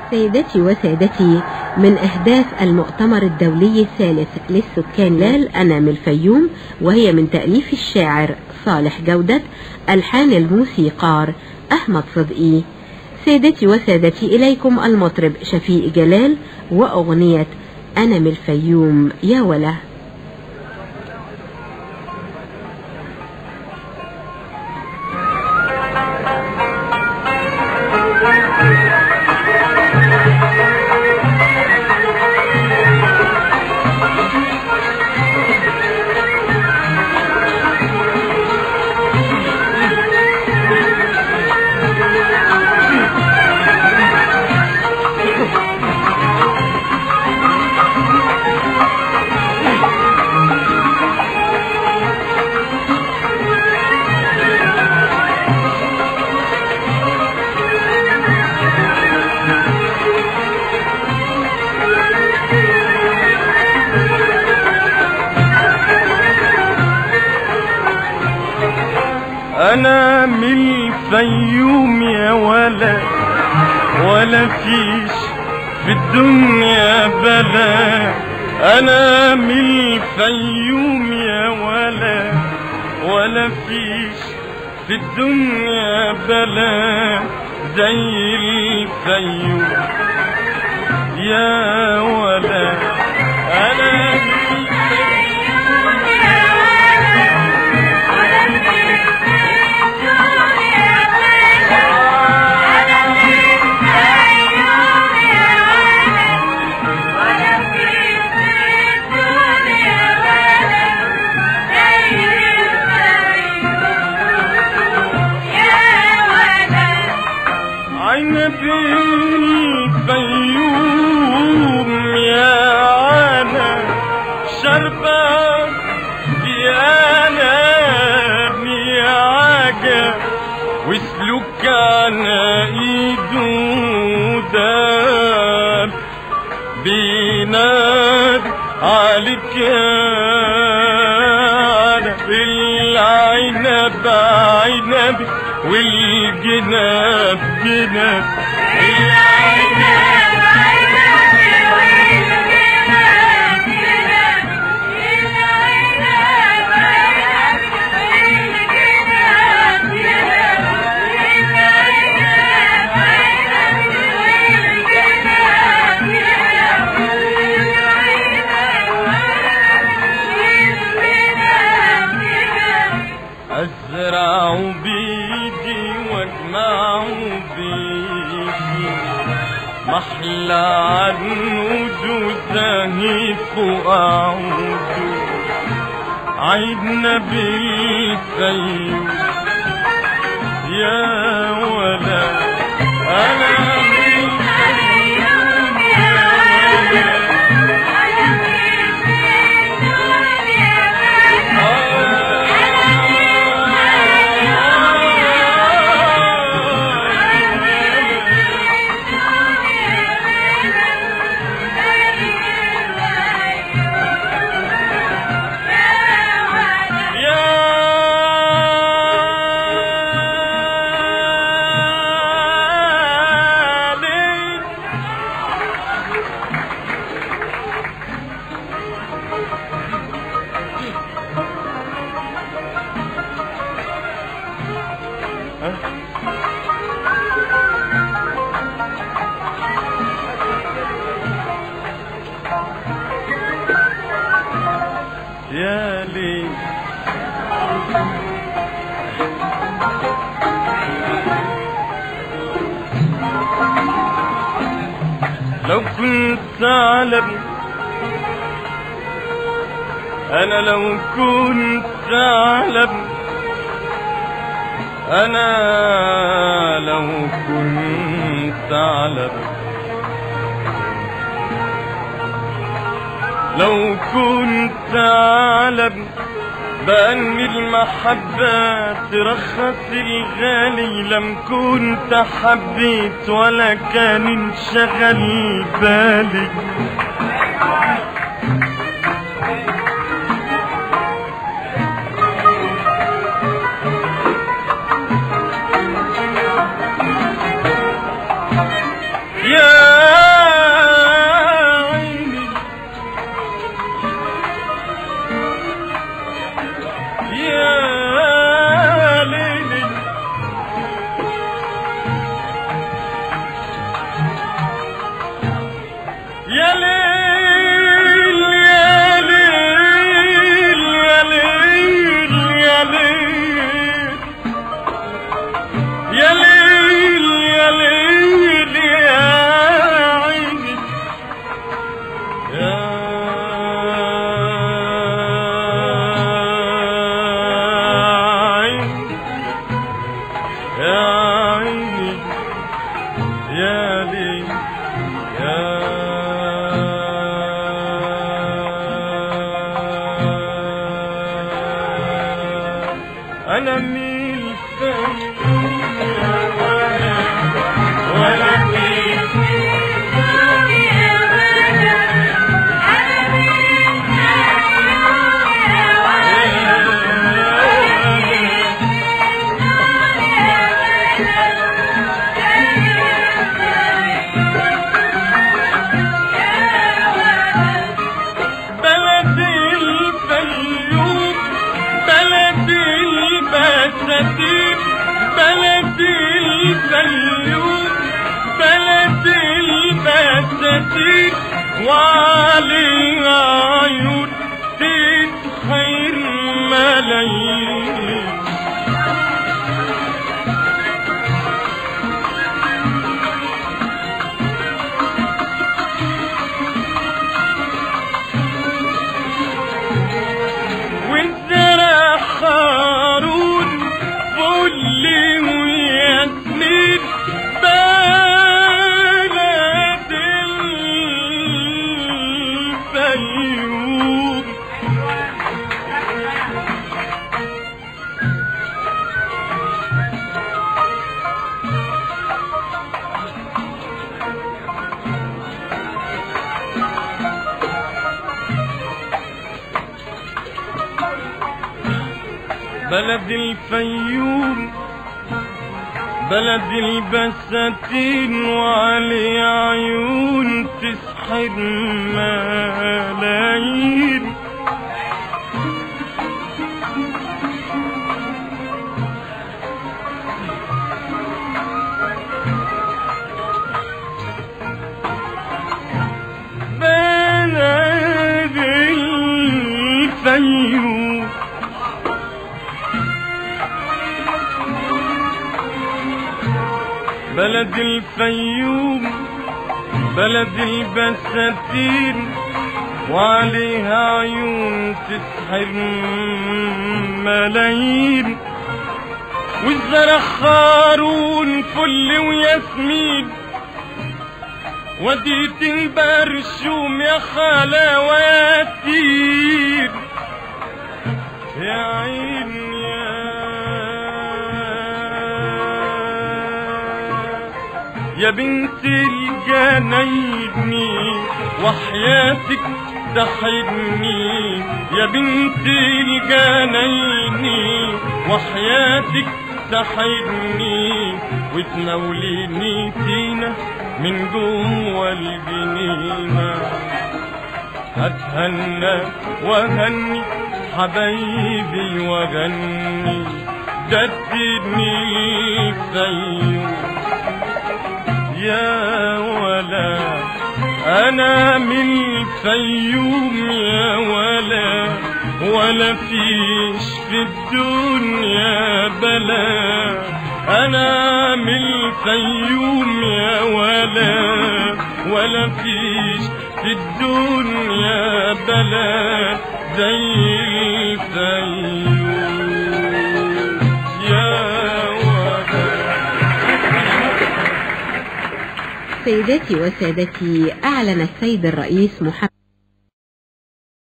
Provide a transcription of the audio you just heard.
سيدتي وسادتي من أهداف المؤتمر الدولي الثالث للسكان لال أنا من الفيوم وهي من تأليف الشاعر صالح جودة ألحان الموسيقار أحمد صدقي سيدتي وسادتي إليكم المطرب شفيق جلال وأغنية أنا من الفيوم يا وله انا من الفيوم يا ولا ولا فيش في الدنيا بلا انا من الفيوم يا ولا ولا فيش في الدنيا بلا زي الفيوم يا ولا انا من عينب الفيوم يا عنا شربة يا نام يا عجب وسلوك على ايده داب بيناد عليك يا العنب عنب والجناب جناب أزرع بيدي واجمع بيدي محلى عنود زهيف وأعود عيدنا بالفيوم يا ولا أنا من الفيوم يا يا ليل يا ليل لو كنت أعلم أنا لو كنت أعلم أنا لو كنت أعلم لو كنت أعلم بأن المحبة ترخص الغالي لم كنت حبيت ولا كان انشغل بالي يا بني الفيوم يا ولا ولا في بلد الفيوم بلد البساتين بلد الفيوم بلد البساتين وعلي عيون تسحر ملايين والزرع خارون فل وياسمين بلد الفيوم بلد الفيوم بلد البساتين وعلي عيون تسحر ملايين بلد الفيوم بلد الفيوم بلد البساتين وعليها عيون تسحر ملايين والزرع خارون فل وياسمين وديت البرشوم يا خلاواتين يا عين يا يا بنت الجنايني وحياتك تحدني يا بنت الجنايني وحياتك تحدني وتناوليني تينا من جوه الجنينه اتهنى واغني حبايبي واغني جددني الفيوم يا ولا انا من الفيوم يا ولا ولا فيش في الدنيا بلا انا من الفيوم يا ولا ولا فيش في الدنيا بلا زي الفيوم يا ولا سيداتي وسادتي أعلن السيد الرئيس محمد